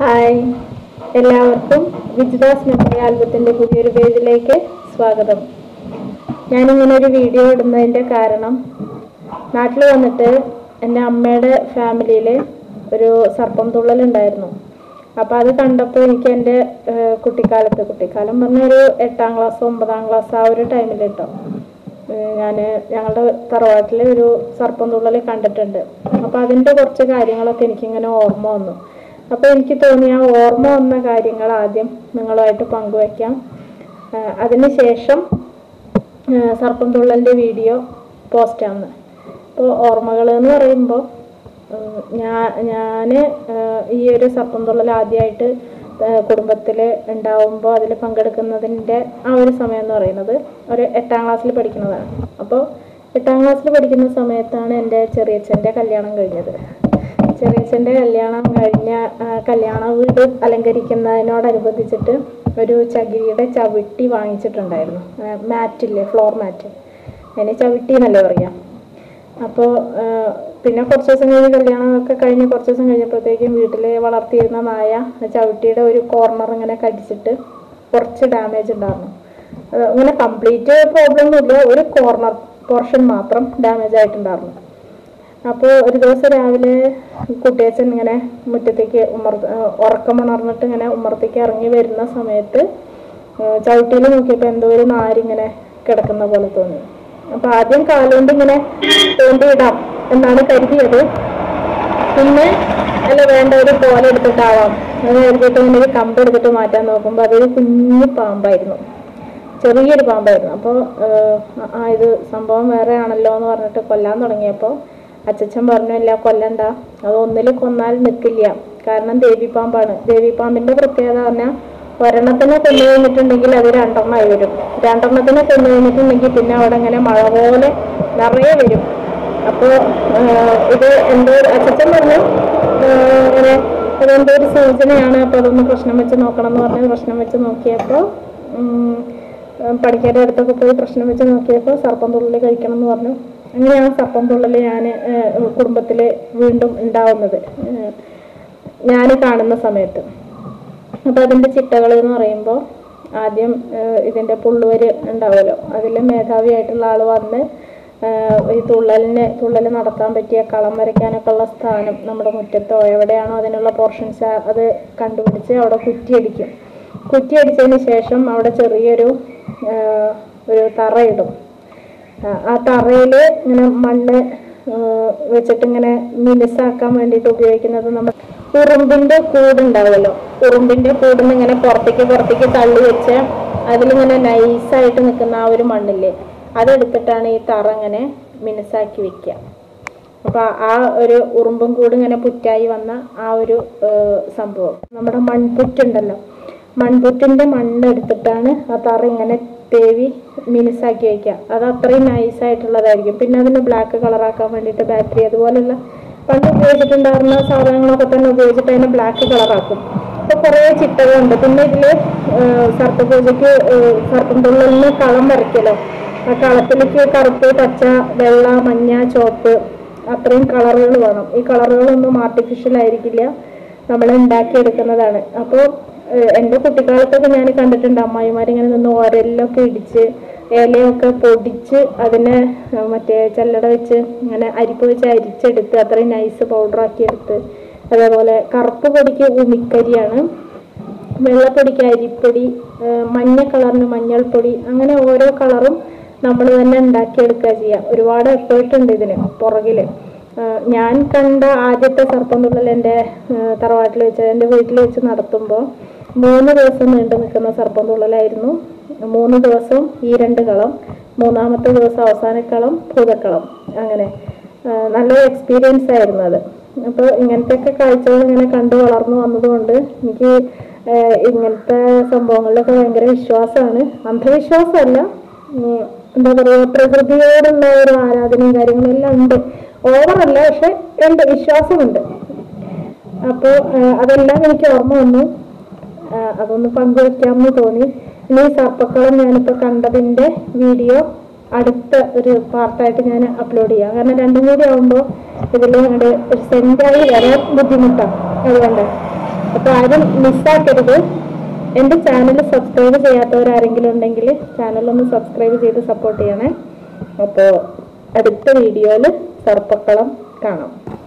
hi എല്ലാവർക്കും Vijitha's memory ആൽബത്തിൻ്റെ പുതിയൊരു പേജിലേക്ക് സ്വാഗതം ഞാനിങ്ങനെ ഒരു വീഡിയോ ഇടുന്നതിൻ്റെ കാരണം നാട്ടിൽ വന്നിട്ട് എൻ്റെ അമ്മയുടെ ഫാമിലിയിൽ ഒരു സർപ്പം തുള്ളലുണ്ടായിരുന്നു അപ്പോൾ അത് കണ്ടപ്പോൾ എനിക്ക് എൻ്റെ ഏഹ്, കുട്ടിക്കാലത്ത് കുട്ടിക്കാലം പറഞ്ഞ ഒരു എട്ടാം ക്ലാസ് ഒമ്പതാം ക്ലാസ് ആ ഒരു ടൈമിൽ കേട്ടോ ഞാൻ ഞങ്ങളുടെ തറവാട്ടിൽ ഒരു സർപ്പം തുള്ളൽ കണ്ടിട്ടുണ്ട് അപ്പോൾ അതിൻ്റെ കുറച്ച് കാര്യങ്ങളൊക്കെ എനിക്കിങ്ങനെ ഓർമ്മ വന്നു അപ്പോൾ എനിക്ക് തോന്നി ആ ഓർമ്മ വന്ന കാര്യങ്ങൾ ആദ്യം നിങ്ങളുമായിട്ട് പങ്കുവയ്ക്കാം ആഹ് അതിന് ശേഷം ആഹ് സർപ്പം തുള്ളലിൻ്റെ വീഡിയോ പോസ്റ്റ് ആവുന്നു അപ്പോൾ ഓർമ്മകൾ എന്ന് പറയുമ്പോൾ ഞാൻ ഞാൻ ഈ ഒരു സർപ്പം തുള്ളൽ ആദ്യമായിട്ട് കുടുംബത്തിൽ ഉണ്ടാവുമ്പോൾ അതിൽ പങ്കെടുക്കുന്നതിൻ്റെ ആ ഒരു സമയം എന്ന് പറയുന്നത് ഒരു എട്ടാം ക്ലാസ്സിൽ പഠിക്കുന്നതാണ് അപ്പോൾ എട്ടാം ക്ലാസ്സിൽ പഠിക്കുന്ന സമയത്താണ് എൻ്റെ ചെറിയച്ഛൻ്റെ കല്യാണം കഴിഞ്ഞത് ചെറിയച്ഛൻ്റെ കല്യാണം കഴിഞ്ഞ ആ, കല്യാണ വീട് അലങ്കരിക്കുന്നതിനോടനുബന്ധിച്ചിട്ട് ഒരു ചകിരിയുടെ ചവിട്ടി വാങ്ങിച്ചിട്ടുണ്ടായിരുന്നു മാറ്റില്ലേ ഫ്ലോർ മാറ്റ് അതിന് ചവിട്ടി എന്നല്ലേ പറയാം അപ്പോൾ പിന്നെ കുറച്ച് ദിവസം കഴിഞ്ഞ് കല്യാണമൊക്കെ കഴിഞ്ഞ് കുറച്ച് ദിവസം കഴിഞ്ഞപ്പോഴത്തേക്കും വീട്ടിൽ വളർത്തിയിരുന്ന നായ ആ ചവിട്ടിയുടെ ഒരു കോർണർ ഇങ്ങനെ കടിച്ചിട്ട് കുറച്ച് ഡാമേജ് ഉണ്ടായിരുന്നു അത് ഇങ്ങനെ കംപ്ലീറ്റ് പ്രോബ്ലം ഒന്നുമില്ല ഒരു കോർണർ പോർഷൻ മാത്രം ഡാമേജ് ആയിട്ടുണ്ടായിരുന്നു അപ്പോൾ ഒരു ദിവസം രാവിലെ കുട്ടിയച്ചൻ ഇങ്ങനെ മുറ്റത്തേക്ക് ഉമ്മർ ഉറക്കമുണർന്നിട്ട് ഇങ്ങനെ ഉമ്മറത്തേക്ക് ഇറങ്ങി വരുന്ന സമയത്ത് ചവിട്ടിയിൽ നോക്കിയപ്പോൾ എന്തോ ഒരു നാരിങ്ങനെ കിടക്കുന്ന പോലെ തോന്നി അപ്പോൾ ആദ്യം കാലുകൊണ്ട് ഇങ്ങനെ തോണ്ടിയിടാം എന്നാണ് കരുതിയത് പിന്നെ അല്ല വേണ്ട ഒരു കോല എടുത്തിട്ടാവാം അത് കരുതിയിട്ട് ഇങ്ങനെ ഒരു കമ്പ് എടുത്തിട്ട് മാറ്റാൻ നോക്കുമ്പോൾ അതൊരു കുഞ്ഞു പാമ്പായിരുന്നു ചെറിയൊരു പാമ്പായിരുന്നു അപ്പോൾ ആ ഇത് സംഭവം വേറെ ആണല്ലോ എന്ന് പറഞ്ഞിട്ട് കൊല്ലാൻ തുടങ്ങിയപ്പോൾ അച്ചച്ചൻ പറഞ്ഞു ഇല്ല കൊല്ലണ്ട അത് ഒന്നിൽ കൊന്നാൽ നിൽക്കില്ല കാരണം ദേവിപ്പാമ്പാണ് ദേവിപ്പാമ്പിന്റെ പ്രത്യേകത പറഞ്ഞാൽ ഒരെണ്ണത്തിനെ കൊന്നു കഴിഞ്ഞിട്ടുണ്ടെങ്കിൽ അത് രണ്ടെണ്ണമായി വരും രണ്ടെണ്ണത്തിനെ കൊന്നു കഴിഞ്ഞിട്ടുണ്ടെങ്കിൽ പിന്നെ അവിടെ ഇങ്ങനെ മഴ പോലെ നിറയെ വരും അപ്പോൾ ഇത് എന്തോ അച്ചച്ചൻ പറഞ്ഞു ആഹ് ഇങ്ങനെ അതെന്തോ ഒരു സൂചനയാണ് അപ്പോൾ അതൊന്ന് പ്രശ്നം വെച്ച് നോക്കണം എന്ന് പറഞ്ഞ് പ്രശ്നം വെച്ച് നോക്കിയപ്പോൾ ഉം, പണിക്കാരുടെ അടുത്തൊക്കെ പോയി പ്രശ്നം വെച്ച് നോക്കിയപ്പോൾ സർപ്പം തുള്ളൽ കഴിക്കണം എന്ന് പറഞ്ഞു അങ്ങനെയാണ് സർപ്പം തുള്ളൽ ഞാൻ കുടുംബത്തിൽ വീണ്ടും ഉണ്ടാവുന്നത് ഞാൻ കാണുന്ന സമയത്ത് അപ്പോൾ അതിൻ്റെ ചിട്ടകൾ എന്ന് പറയുമ്പോൾ ആദ്യം ഏഹ്, ഇതിൻ്റെ പുള്ളുവര് ഉണ്ടാവുമല്ലോ അതിൽ മേധാവിയായിട്ടുള്ള ആൾ വന്ന് ഏഹ്, ഈ തുള്ളലിന് തുള്ളൽ നടത്താൻ പറ്റിയ കളം വരയ്ക്കാനൊക്കെ ഉള്ള സ്ഥാനം നമ്മുടെ മുറ്റത്തോ എവിടെയാണോ അതിനുള്ള പോർഷൻസ് അത് കണ്ടുപിടിച്ച് അവിടെ കുറ്റിയടിക്കും കുറ്റിയടിച്ചതിന് ശേഷം അവിടെ ചെറിയൊരു ഏഹ്, ഒരു തറയിടും ആ, ആ തറയിൽ ഇങ്ങനെ മണ്ണ് ആ, വെച്ചിട്ട് ഇങ്ങനെ മിനുസാക്കാൻ വേണ്ടിയിട്ട് ഉപയോഗിക്കുന്നത് നമ്മൾ ഉറുമ്പിന്റെ കൂടുണ്ടാവുമല്ലോ ഉറുമ്പിന്റെ കൂടിന്ന് ഇങ്ങനെ പുറത്തേക്ക് പുറത്തേക്ക് തള്ളി വെച്ച് അതിലിങ്ങനെ നൈസായിട്ട് നിൽക്കുന്ന ആ ഒരു മണ്ണില്ലേ അതെടുത്തിട്ടാണ് ഈ തറ ഇങ്ങനെ മിനുസാക്കി വെക്കുക അപ്പൊ ആ ഒരു ഉറുമ്പും കൂട് ഇങ്ങനെ പുറ്റായി വന്ന ആ ഒരു ആ, സംഭവം നമ്മുടെ മൺപുറ്റുണ്ടല്ലോ മൺപുറ്റിന്റെ മണ്ണ് എടുത്തിട്ടാണ് ആ തറ ഇങ്ങനെ തേവി മിനുസാക്കി വയ്ക്കുക അത് അത്രയും നൈസായിട്ടുള്ളതായിരിക്കും പിന്നെ അതിന് ബ്ലാക്ക് കളറാക്കാൻ വേണ്ടിയിട്ട് ബാറ്ററി അതുപോലെയുള്ള പണ്ട് ഉപയോഗിച്ചിട്ടുണ്ടായിരുന്ന സാധനങ്ങളൊക്കെ തന്നെ ഉപയോഗിച്ചിട്ട് അതിനെ ബ്ലാക്ക് കളറാക്കും അപ്പൊ കുറേ ചിട്ടകളുണ്ട് പിന്നെ ഇതില് സർപ്പപൂജയ്ക്ക് സർപ്പം തുള്ളലിന് കളം വരയ്ക്കലോ ആ കളത്തിലേക്ക് കറുപ്പ് പച്ച വെള്ള മഞ്ഞ ചുവപ്പ് അത്രയും കളറുകൾ വേണം ഈ കളറുകളൊന്നും ആർട്ടിഫിഷ്യൽ ആയിരിക്കില്ല നമ്മൾ ഉണ്ടാക്കിയെടുക്കുന്നതാണ് അപ്പോൾ എൻ്റെ കുട്ടിക്കാലത്തൊക്കെ ഞാൻ കണ്ടിട്ടുണ്ട് അമ്മായിമാരിങ്ങനെ നിന്ന് ഓരല്ലൊക്കെ ഇടിച്ച് ഇലയൊക്കെ പൊടിച്ച് അതിനെ ഏഹ്, മറ്റേ ചല്ലട വെച്ച് ഇങ്ങനെ അരിപ്പ് വെച്ച് അരിച്ചെടുത്ത് അത്രയും നൈസ് പൗഡറാക്കി എടുത്ത് അതേപോലെ കറുപ്പ് പൊടിക്ക് ഉമിക്കരിയാണ് വെള്ളപ്പൊടിക്ക് അരിപ്പൊടി ഏഹ്, മഞ്ഞ കളറിന് മഞ്ഞൾപ്പൊടി അങ്ങനെ ഓരോ കളറും നമ്മൾ തന്നെ ഉണ്ടാക്കിയെടുക്കുക ചെയ്യുക ഒരുപാട് എഫേർട്ട് ഉണ്ട് ഇതിന് പുറകില് ഏഹ്, ഞാൻ കണ്ട ആദ്യത്തെ സർപ്പം തുള്ളൽ എൻ്റെ ഏഹ്, തറവാട്ടിൽ വെച്ച് എൻ്റെ വീട്ടിൽ വെച്ച് നടത്തുമ്പോൾ മൂന്ന് ദിവസം നീണ്ടു നിൽക്കുന്ന സർപ്പം തുള്ളലായിരുന്നു മൂന്ന് ദിവസം ഈ രണ്ട് കളം മൂന്നാമത്തെ ദിവസം അവസാനക്കളം ഭൂതക്കളം അങ്ങനെ ഏഹ്, നല്ലൊരു എക്സ്പീരിയൻസ് ആയിരുന്നു അത് അപ്പോൾ ഇങ്ങനത്തെയൊക്കെ കാഴ്ചകൾ ഇങ്ങനെ കണ്ടു വളർന്നു വന്നതുകൊണ്ട് എനിക്ക് ഏഹ്, ഇങ്ങനത്തെ സംഭവങ്ങളിലൊക്കെ ഭയങ്കര വിശ്വാസമാണ് അന്ധവിശ്വാസമല്ല ഉം, എന്താ പറയുക പ്രകൃതിയോടുള്ള ഒരു ആരാധനയും കാര്യങ്ങളും എല്ലാം ഉണ്ട് ഓവറല്ല പക്ഷെ ഉണ്ട് വിശ്വാസമുണ്ട് അപ്പോൾ അതെല്ലാം എനിക്ക് ഓർമ്മ വന്നു ആ, അതൊന്ന് പങ്കുവയ്ക്കാമെന്ന് തോന്നി ഇനി ഈ സർപ്പക്കളം ഞാനിപ്പോൾ കണ്ടതിൻ്റെ വീഡിയോ അടുത്ത ഒരു പാർട്ടായിട്ട് ഞാൻ അപ്ലോഡ് ചെയ്യാം കാരണം രണ്ടും കൂടി ആകുമ്പോൾ ഇതിൽ അങ്ങോട്ട് സെൻറ്റായി വരാൻ ബുദ്ധിമുട്ടാണ് അതുകൊണ്ട് അപ്പോൾ ആരും മിസ്സാക്കരുത് എൻ്റെ ചാനൽ സബ്സ്ക്രൈബ് ചെയ്യാത്തവരാരെങ്കിലും ഉണ്ടെങ്കിൽ ചാനലൊന്ന് സബ്സ്ക്രൈബ് ചെയ്ത് സപ്പോർട്ട് ചെയ്യണേ അപ്പോൾ അടുത്ത വീഡിയോയിൽ സർപ്പക്കളം കാണാം